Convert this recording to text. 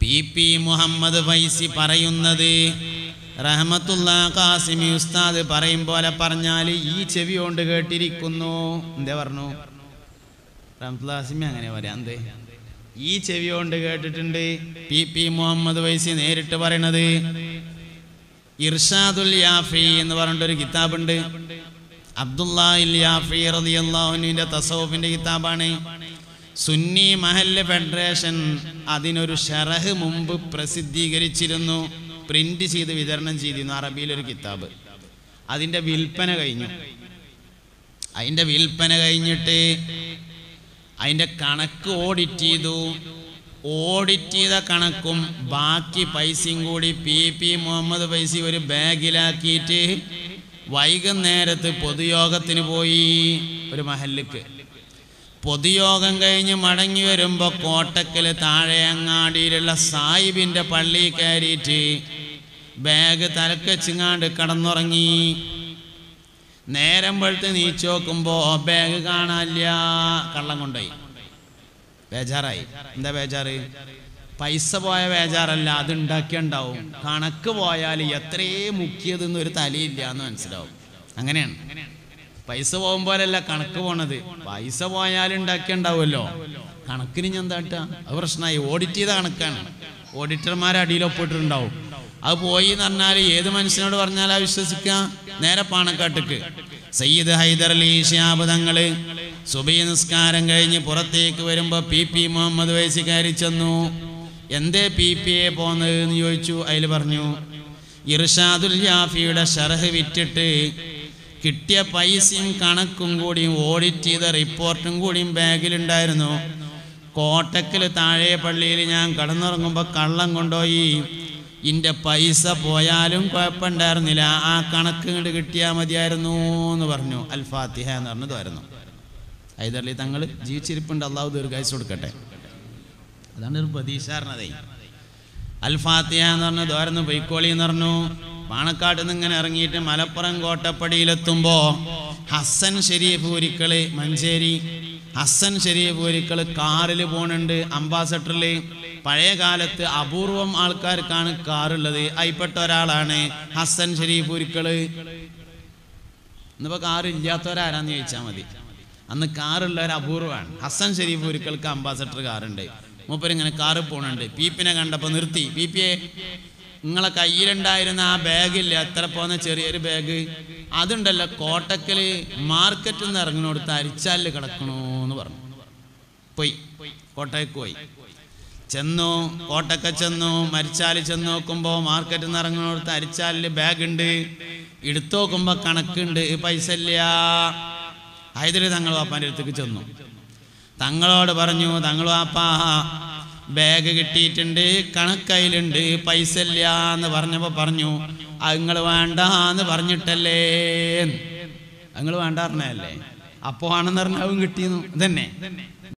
P P Muhammad Faizy പറയുന്നത് റഹമത്തുള്ള കാസിമി ഉസ്താദ് പറയും പോലെ പറഞ്ഞാൽ ഈ ചെവി കൊണ്ട് കേട്ടിരിക്കുന്നു എന്തേ പറഞ്ഞു റഹമത്തുള്ള കാസിമി അങ്ങനെ പറയാം എന്തേ ഈ ചെവി കൊണ്ട് കേട്ടിട്ടുണ്ട് പി പി മുഹമ്മദ് ഫൈസി നേരിട്ട് പറയണത് ഇർഷാദുൽ യാഫി എന്ന് പറഞ്ഞിട്ടൊരു കിതാബുണ്ട് അബ്ദുല്ലാഹിൽ യാഫി റളിയല്ലാഹുവിന്റെ തസൗഫിന്റെ കിതാബാണ് സുന്നി മഹല്ല് ഫെഡറേഷൻ അതിനൊരു ഷറഹ് മുമ്പ് പ്രസിദ്ധീകരിച്ചിരുന്നു പ്രിന്റ് ചെയ്ത് വിതരണം ചെയ്തിരുന്നു അറബിയിലൊരു കിതാബ് അതിന്റെ വിൽപ്പന കഴിഞ്ഞു അതിന്റെ വിൽപ്പന കഴിഞ്ഞിട്ട് അതിന്റെ കണക്ക് ഓഡിറ്റ് ചെയ്തു ഓഡിറ്റ് ചെയ്ത കണക്കും ബാക്കി പൈസയും കൂടി പി പി മുഹമ്മദ് പൈസ ഒരു ബാഗിലാക്കിയിട്ട് വൈകുന്നേരത്ത് പൊതുയോഗത്തിന് പോയി ഒരു മഹല്ലിക്ക് പൊതുയോഗം കഴിഞ്ഞ് മടങ്ങി വരുമ്പോൾ കോട്ടക്കൽ താഴെയങ്ങാടിയിലുള്ള സാഹിബിൻ്റെ പള്ളി കയറിയിട്ട് ബാഗ് തലക്കച്ചിങ്ങാണ്ട് കടന്നുറങ്ങി നേരം വെളുത്ത് നീച്ച് നോക്കുമ്പോൾ ബാഗ് കാണാനില്ല കള്ളം കൊണ്ടുപോയി ബേജാറായി എന്താ ബേജാറ് പൈസ പോയ ബേജാറല്ല അത് ഉണ്ടാക്കിയുണ്ടാവും കണക്ക് പോയാൽ എത്രയേ മുക്കിയതെന്ന് ഒരു തലയില്ല എന്ന് മനസ്സിലാവും അങ്ങനെയാണ് പൈസ പോകുമ്പോഴല്ല കണക്ക് പോണത് പൈസ പോയാൽ ഉണ്ടാക്കിയുണ്ടാവുമല്ലോ കണക്കിന് ഞാൻ എന്താട്ടാ അത് പ്രശ്നമായി ഓഡിറ്റ് ചെയ്ത കണക്കാണ് ഓഡിറ്റർമാർ അടിയിൽ ഒപ്പിട്ടിട്ടുണ്ടാവും അത് പോയി എന്ന് പറഞ്ഞാൽ ഏത് മനുഷ്യനോട് പറഞ്ഞാലാ വിശ്വസിക്കുക നേരെ പാണക്കാട്ടുക്ക് സയ്യിദ് ഹൈദർ അലി ഷിയാബ് തങ്ങള് സുബൈ നിസ്കാരം കഴിഞ്ഞ് പുറത്തേക്ക് വരുമ്പോൾ പി പി മുഹമ്മദ് വയസ്സി കയറി ചെന്നു എന്തേ പി പി എ പോന്നത് എന്ന് ചോദിച്ചു അതിൽ പറഞ്ഞു ഇർഷാദുൽ യാഫിയുടെ ഷർഹ് വിറ്റിട്ട് കിട്ടിയ പൈസയും കണക്കും കൂടിയും ഓഡിറ്റ് ചെയ്ത റിപ്പോർട്ടും കൂടിയും ബാഗിലുണ്ടായിരുന്നു കോട്ടക്കൽ താഴെ പള്ളിയിൽ ഞാൻ കടന്നുറങ്ങുമ്പോൾ കള്ളം കൊണ്ടുപോയി ഇൻ്റെ പൈസ പോയാലും കുഴപ്പമുണ്ടായിരുന്നില്ല ആ കണക്ക് ഇങ്ങോട്ട് കിട്ടിയാൽ മതിയായിരുന്നു എന്ന് പറഞ്ഞു അൽ ഫാത്തിഹ എന്ന് പറഞ്ഞതായിരുന്നു ഹൈദർലി തങ്ങൾ ജീവിച്ചിരിപ്പുണ്ട് അള്ളാഹു ദീർഘായുസ് കൊടുക്കട്ടെ അതാണ് ഒരു പ്രതീക്ഷാരണതേ അൽ ഫാത്തിഹ എന്ന് പറഞ്ഞ ദോരന്ന് പൊയ്ക്കോളി എന്ന് പറഞ്ഞു പാണക്കാട്ട് നിന്ന് ഇങ്ങനെ ഇറങ്ങിയിട്ട് മലപ്പുറം കോട്ടപ്പടിയിലെത്തുമ്പോ ഹസൻ ഷെരീഫ് ഒരിക്കള് മഞ്ചേരി ഹസൻ ഷെരീഫ് ഒരിക്കള് കാറിൽ പോണുണ്ട് അംബാസഡറിൽ പഴയ കാലത്ത് അപൂർവം ആൾക്കാർക്കാണ് കാറുള്ളത് അയിൽപ്പെട്ട ഒരാളാണ് ഹസൻ ഷെരീഫ് ഒരിക്കള് ഇന്നിപ്പോ കാർ ഇല്ലാത്തവരാരാന്ന് ചോദിച്ചാൽ മതി അന്ന് കാറുള്ള ഒരു അപൂർവമാണ് ഹസൻ ഷെരീഫ് ഒരിക്കൽക്ക് അംബാസഡർ കാറുണ്ട് മൂപ്പരിങ്ങനെ കാറ് പോണുണ്ട് പീപ്പിനെ കണ്ടപ്പോൾ നിർത്തി പീപ്പിയെ നിങ്ങളെ കയ്യിലുണ്ടായിരുന്ന ആ ബാഗില്ല എത്ര പോകുന്ന ചെറിയൊരു ബാഗ് അതുണ്ടല്ലോ കോട്ടക്കല് മാർക്കറ്റിൽ നിന്ന് ഇറങ്ങിനോടുത്ത് അരിച്ചാലിൽ കിടക്കണോ എന്ന് പറഞ്ഞു പോയി കോട്ടയ്ക്ക് പോയി ചെന്നു കോട്ടക്ക ചെന്നു മരിച്ചാല് ചെന്ന് നോക്കുമ്പോൾ മാർക്കറ്റിൽ നിന്ന് ഇറങ്ങുന്നിടത്ത് അരിച്ചാലിൽ ബാഗ് ഉണ്ട് എടുത്തു നോക്കുമ്പോൾ കണക്കുണ്ട് പൈസ ഇല്ല ഹൈദരി തങ്ങൾ വാപ്പാൻ്റെ അടുത്തേക്ക് ചെന്നു തങ്ങളോട് പറഞ്ഞു തങ്ങൾ വാപ്പാ ബാഗ് കിട്ടിയിട്ടുണ്ട് കണക്കയിലുണ്ട് പൈസ ഇല്ല എന്ന് പറഞ്ഞപ്പോൾ പറഞ്ഞു അത് നിങ്ങൾ വേണ്ട എന്ന് പറഞ്ഞിട്ടല്ലേ നിങ്ങൾ വേണ്ട പറഞ്ഞല്ലേ അപ്പോൾ ആണെന്ന് പറഞ്ഞാൽ കിട്ടിയെന്നു ഇതന്നെ